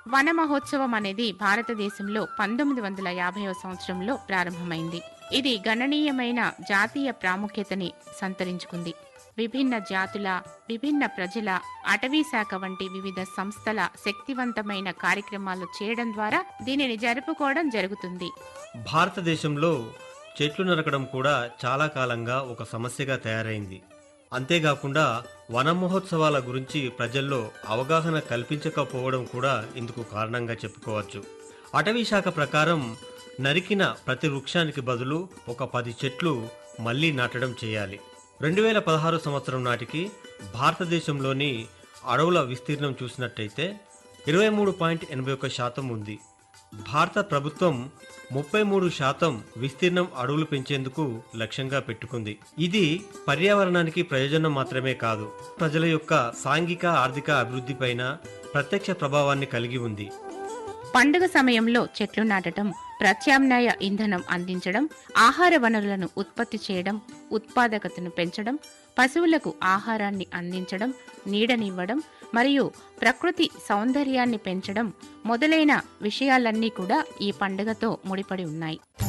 వన మహోత్సవం అనేది భారతదేశంలో పంతొమ్మిది వందల యాభైవ సంవత్సరంలో ప్రారంభమైంది ఇది గణనీయమైన జాతీయ ప్రాముఖ్యతని సంతరించుకుంది విభిన్న జాతుల విభిన్న ప్రజల అటవీ శాఖ వంటి వివిధ సంస్థల శక్తివంతమైన కార్యక్రమాలు చేయడం ద్వారా దీనిని జరుపుకోవడం జరుగుతుంది భారతదేశంలో చెట్లు నరకడం కూడా చాలా కాలంగా ఒక సమస్యగా తయారైంది అంతేకాకుండా వన మహోత్సవాల గురించి ప్రజల్లో అవగాహన కల్పించకపోవడం కూడా ఇందుకు కారణంగా చెప్పుకోవచ్చు అటవీ శాఖ ప్రకారం నరికిన ప్రతి వృక్షానికి బదులు ఒక పది చెట్లు మళ్ళీ నాటడం చేయాలి రెండు వేల పదహారు సంవత్సరం నాటికి భారతదేశంలోని అడవుల విస్తీర్ణం చూసినట్టయితే ఇరవై మూడు పాయింట్ ఎనభై ఒక్క శాతం ఉంది భారత ప్రభుత్వం ముప్పై మూడు శాతం విస్తీర్ణం అడవులు పెంచేందుకు లక్ష్యంగా పెట్టుకుంది ఇది పర్యావరణానికి ప్రయోజనం మాత్రమే కాదు ప్రజల యొక్క సాంఘిక ఆర్థిక అభివృద్ధిపైన ప్రత్యక్ష ప్రభావాన్ని కలిగి ఉంది పండుగ సమయంలో చెట్లు నాటడం ప్రత్యామ్నాయ ఇంధనం అందించడం ఆహార వనరులను ఉత్పత్తి చేయడం ఉత్పాదకతను పెంచడం పశువులకు ఆహారాన్ని అందించడం నీడనివ్వడం మరియు ప్రకృతి సౌందర్యాన్ని పెంచడం మొదలైన విషయాలన్నీ కూడా ఈ పండుగతో ముడిపడి ఉన్నాయి